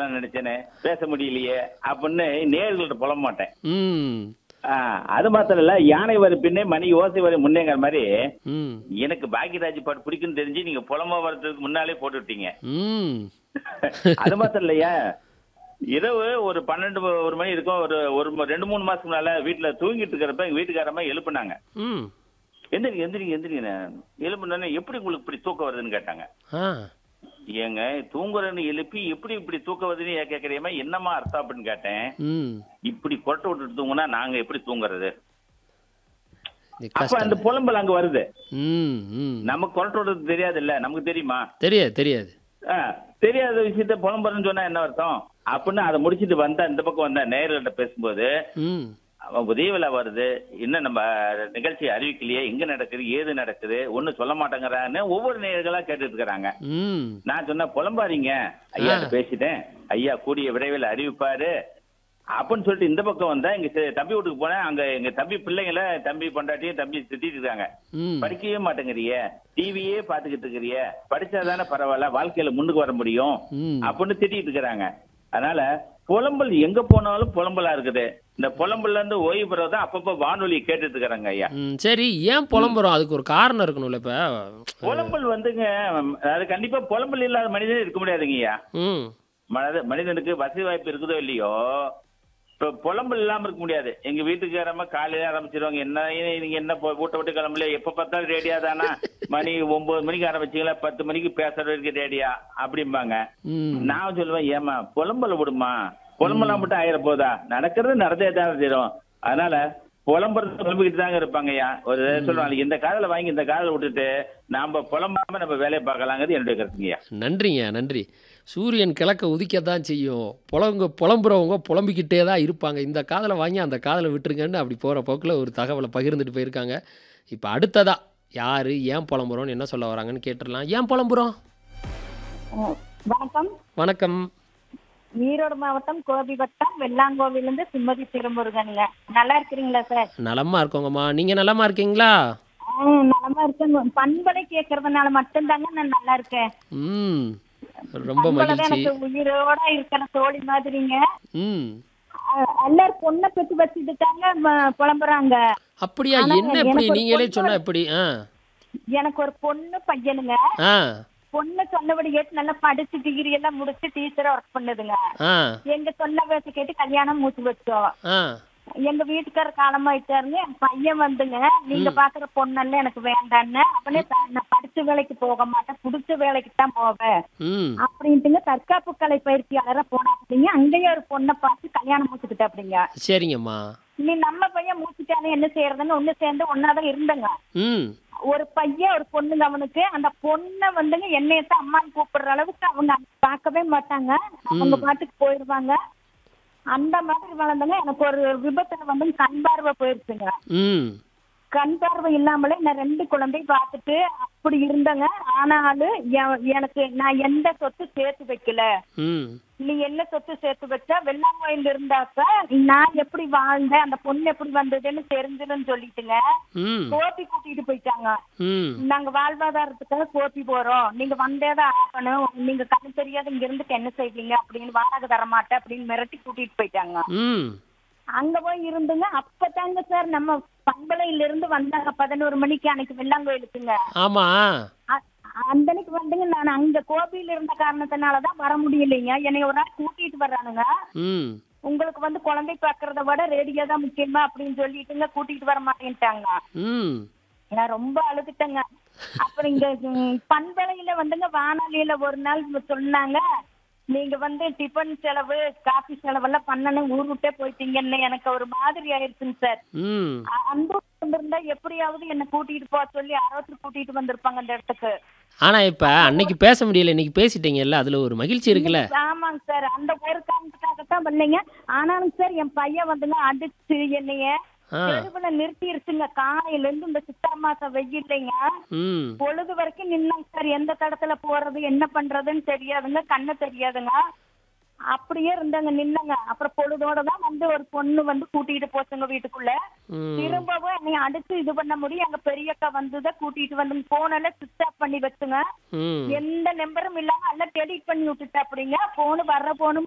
பேசலாம்னு நினைச்சேனே பேச முடியலையே அப்படின்னு நேர்கள்ட்ட புலம்ப மாட்டேன் ம் ஆ, அது மாத்திரம் இல்ல யானை வரும் பின்னே மணி ஓசை வரும் முன்னேங்கிற மாதிரி ம் எனக்கு பாக்கியராஜ் பாட்டு பிடிக்குன்னு தெரிஞ்சு நீங்க புலம்ப வர்றதுக்கு முன்னாலே போட்டு விட்டீங்க ம் அது மாத்திரம் இல்லையா இரவு ஒரு பன்னெண்டு ஒரு மணி இருக்கும் ஒரு ஒரு ம- ரெண்டு மூணு மாசத்துக்கு முன்னால வீட்டுல தூங்கிட்டு இருக்கிறப்ப எங்க வீட்டுக்காரமா எழுப்புனாங்க ம் எந்திரிங்க எந்திரிங்க எந்திரிங்க எழுப்புனோடனே எப்படி உங்களுக்கு இப்படி தூக்கம் வருதுன்னு கேட்டாங்க ஆ ஏங்க தூங்குறேன்னு எழுப்பி எப்படி இப்படி தூக்கம் வருதுன்னு ஏன் கேக்குறியம்மா என்னம்மா அர்த்தம் அப்படின்னு கேட்டேன் ம் இப்படி கொட்டை விட்டுட்டு தூங்குனா நாங்க எப்படி தூங்குறது இது அப்ப அந்த கஷ்டம் புலம்பல் அங்க வருது ம் ம் நமக்கு கொரட்டை விடுறது தெரியாது இல்ல நமக்கு தெரியுமா தெரியாது தெரியாது ஆ, தெரியாத விஷயத்த புலம்புறன்னு சொன்னா என்ன அர்த்தம் அப்படின்னு அதை முடிச்சிட்டு வந்தா இந்த பக்கம் வந்தா நேர்கள்ட்ட பேசும்போது ம் அவன் உதய விழா வருது இன்னும் நம்ம நிகழ்ச்சி அறிவிக்கலையே எங்க நடக்குது ஏது நடக்குது ஒண்ணும் சொல்ல மாட்டேங்கிறான்னு ஒவ்வொரு நேர்களா கேட்டுட்டு இருக்கிறாங்க ம் நான் சொன்ன புலம்பாதீங்க ஐயா ஆ. பேசிட்டேன் ஐயா கூடிய விரைவில் அறிவிப்பாரு அப்படின்னு சொல்லிட்டு இந்த பக்கம் வந்தா எங்க சி- தம்பி வீட்டுக்கு போனேன் அங்க எங்க தம்பி பிள்ளைங்கள தம்பி பொண்டாட்டியும் தம்பி திட்டிட்டு இருக்காங்க ம் படிக்கவே மாட்டேங்கிறிய டிவியே பாத்துக்கிட்டு இருக்கிறிய படிச்சாதானே பரவாயில்ல வாழ்க்கையில முன்னுக்கு வர முடியும் ம் அப்படின்னு திட்டிட்டு இருக்கிறாங்க அதனால புலம்பல் எங்க போனாலும் புலம்பலா இருக்குது இந்த புலம்பல்ல இருந்து ஓய்வு பெறதான் அப்பப்ப வானொலி கேட்டுட்டு இருக்கிறாங்க ஐயா ம் சரி ஏன் புலம்புறோம் அதுக்கு ஒரு காரணம் இருக்கணும்ல இப்போ புலம்பல் வந்துங்க அது கண்டிப்பா புலம்பல் இல்லாத மனிதன் இருக்க முடியாதுங்க ஐயா ம் மனித- மனிதனுக்கு வசதி வாய்ப்பு இருக்குதோ இல்லையோ இப்ப புலம்பல் இல்லாம இருக்க முடியாது எங்க வீட்டுக்காரமா காலையில ஆரம்பிச்சிருவாங்க என்ன நீங்க என்ன போ- வீட்டை விட்டு கிளம்பல எப்ப பார்த்தாலும் ரேடியா தானா மணி ஒன்பது மணிக்கு ஆரம்பிச்சீங்களா பத்து மணிக்கு பேசுற வரைக்கும் ரேடியா அப்படிம்பாங்க ம் நான் சொல்லுவேன் ஏமா புலம்பல விடுமா புலம்பலாம் மட்டும் ஆயிர போதா நடக்கிறது நடந்தே தான் தீரும் அதனால புலம்புறது புலம்பிக்கிட்டு தாங்க இருப்பாங்கய்யா ஒரு சொல்லுவாங்க இந்த காதல வாங்கி இந்த காதல விட்டுட்டு நாம புலம்பாம நம்ம வேலையை பார்க்கலாங்கிறது என்னுடைய கருத்துங்கய்யா நன்றிங்க நன்றி சூரியன் கிழக்க உதிக்க தான் செய்யும் புலங்க புலம்புறவங்க புலம்பிக்கிட்டே தான் இருப்பாங்க இந்த காதலை வாங்கி அந்த காதலை விட்டுருங்கன்னு அப்படி போகிற போக்கில் ஒரு தகவலை பகிர்ந்துட்டு போயிருக்காங்க இப்போ அடுத்ததா யார் ஏன் புலம்புறோம்னு என்ன சொல்ல வராங்கன்னு கேட்டுடலாம் ஏன் புலம்புறோம் அஹ் வணக்கம் வணக்கம் ஈரோடு மாவட்டம் கோபி வட்டம் வெள்ளாங்கோவிலிருந்து சுமதி திருமுருகனுங்க நல்லா இருக்கிறீங்களா சார் நலமா இருக்கோங்கம்மா நீங்கள் நலமா இருக்கீங்களா ஆஹ் நலமா இருக்கேங்க பண்பலை கேட்கறதுனால மட்டும்தாங்க நான் நல்லா இருக்கேன் ம் ரொம்ப பண்பலை தான் மகிழ்ச்சி எனக்கு உயிரோட இருக்கிற தோழி மாதிரிங்க ம் அஹ் எல்லாரும் பொண்ணை பெற்று வச்சுட்டுட்டாங்க ம- புலம்புறாங்க அப்படியா ஆனா என்ன இப்படி எனக்கு ஒரு நீங்களே பொண்ணு சொன்னா எப்படி ஆ எனக்கு ஒரு பொண்ணு பையனுங்க ஆ பொண்ணு சொன்னபடி கேட்டு நல்லா படிச்சு டிகிரி எல்லாம் முடிச்சு டீச்சரா ஒர்க் பண்ணுதுங்க ஆ எங்க சொன்ன பேச கேட்டு கல்யாணம் மூச்சு வச்சோம் ஆ எங்க வீட்டுக்கார காலமாயிட்டாருங்க என் பையன் வந்துங்க நீங்க பாக்குற பொண்ணெல்லாம் எனக்கு வேண்டான்னு அவனே த- நான் படிச்ச வேலைக்கு போக மாட்டேன் புடிச்ச வேலைக்கு தான் போவேன் ம் அப்படின்ட்டுங்க தற்காப்பு கலை பயிற்சியாளரா போனா அப்படிங்க அங்கேயே ஒரு பொண்ணை பார்த்து கல்யாணம் மூச்சுக்கிட்ட அப்படிங்க சரிங்கம்மா நீ நம்ம பையன் மூச்சுட்டானே என்ன செய்யறதுன்னு ஒண்ணு சேர்ந்து ஒன்னாதான் இருந்தங்க ம் ஒரு பையன் ஒரு பொண்ணுங்க அவனுக்கு அந்த பொண்ணை வந்துங்க என்னையத்தான் அம்மான்னு கூப்பிடுற அளவுக்கு அவங்க பார்க்கவே மாட்டாங்க அவங்க பாட்டுக்கு போயிடுவாங்க அந்த மாதிரி வளர்ந்தங்க எனக்கு ஒரு விபத்துல வந்து கண் பார்வை போயிருச்சுங்க ம் கண் பார்வை இல்லாமலே நான் ரெண்டு குழந்தை பார்த்துட்டு அப்படி இருந்தேங்க ஆனாலும் எ- எனக்கு நான் எந்த சொத்து சேர்த்து வைக்கல ம் நீ என்ன சொத்து சேர்த்து வச்சா வெள்ளாங்கோயில் இருந்தாக்க நான் எப்படி வாழ்ந்தேன் அந்த பொண்ணு எப்படி வந்ததுன்னு தெரிஞ்சிடும் சொல்லிட்டுங்க ம் கோபி கூட்டிட்டு போயிட்டாங்க ம் நாங்க வாழ்வாதாரத்துக்காக கோபி போறோம் நீங்க வந்தேதான் ஆகணும் நீங்க கண்ணு தெரியாத இங்க இருந்துட்டு என்ன செய்வீங்க அப்படின்னு வாடகை தர மாட்டேன் அப்படின்னு மிரட்டி கூட்டிட்டு போயிட்டாங்க ம் அங்க போய் இருந்துங்க அப்பதாங்க சார் நம்ம பண்பலையில இருந்து வந்தாங்க பதினோரு மணிக்கு அன்னைக்கு வெள்ளாங்கோயிலுக்குங்க ஆமாம் அ- அந்த அன்னைக்கு வந்துங்க நான் அங்க கோபியில இருந்த காரணத்தினாலதான் வர முடியலைங்க என்னை ஒரு நாள் கூட்டிட்டு வர்றானுங்க ம் உங்களுக்கு வந்து குழந்தை பாக்குறத விட ரேடியோ தான் முக்கியமா அப்படின்னு சொல்லிட்டுங்க கூட்டிட்டு வர மாட்டேன்ட்டாங்க ம் நான் ரொம்ப அழுதுட்டேங்க அப்புறம் இங்க ம், பண்பலையில வந்துங்க வானொலியில ஒரு நாள் சொன்னாங்க நீங்க வந்து டிஃபன் செலவு காஃபி செலவெல்லாம் பண்ணணும் ஊர் விட்டே போயிட்டீங்கன்னு எனக்கு ஒரு மாதிரி ஆயிடுச்சுங்க சார் ம் அ- அந்த ஊர் வந்திருந்தா எப்படியாவது என்ன கூட்டிட்டு போக சொல்லி அறுபத்தி கூட்டிட்டு வந்திருப்பாங்க அந்த இடத்துக்கு ஆனால் இப்போ அன்னைக்கு பேச முடியல இன்னைக்கு பேசிட்டீங்கல்ல அதில் ஒரு மகிழ்ச்சி இருக்குல்ல ஆமாங்க சார் அந்த ஒரு காரணத்துக்காகத்தான் பண்ணீங்க ஆனாலும் சார் என் பையன் வந்துங்க அடிச்சு என்னைய ஆ தெருவுல நிறுத்திருச்சுங்க காலையில இருந்து இந்த சித்திரை மாசம் வெயில்லைங்க ம் பொழுது வரைக்கும் நின்னாங்க சார் எந்த தடத்துல போறது என்ன பண்றதுன்னு தெரியாதுங்க கண்ணு தெரியாதுங்க அப்படியே இருந்தாங்க நின்னங்க அப்புறம் பொழுதோட தான் வந்து ஒரு பொண்ணு வந்து கூட்டிட்டு போச்சுங்க வீட்டுக்குள்ள ம் திரும்பவும் நீ அடிச்சு இது பண்ண முடியும் எங்க பெரியக்கா வந்ததை கூட்டிட்டு வந்து போனெல்லாம் சுவிட்ச் ஆஃப் பண்ணி வச்சுங்க ம் எந்த நம்பரும் இல்லாம எல்லாம் டெலிட் பண்ணி விட்டுட்டா அப்படிங்க போன் வர்ற போனும்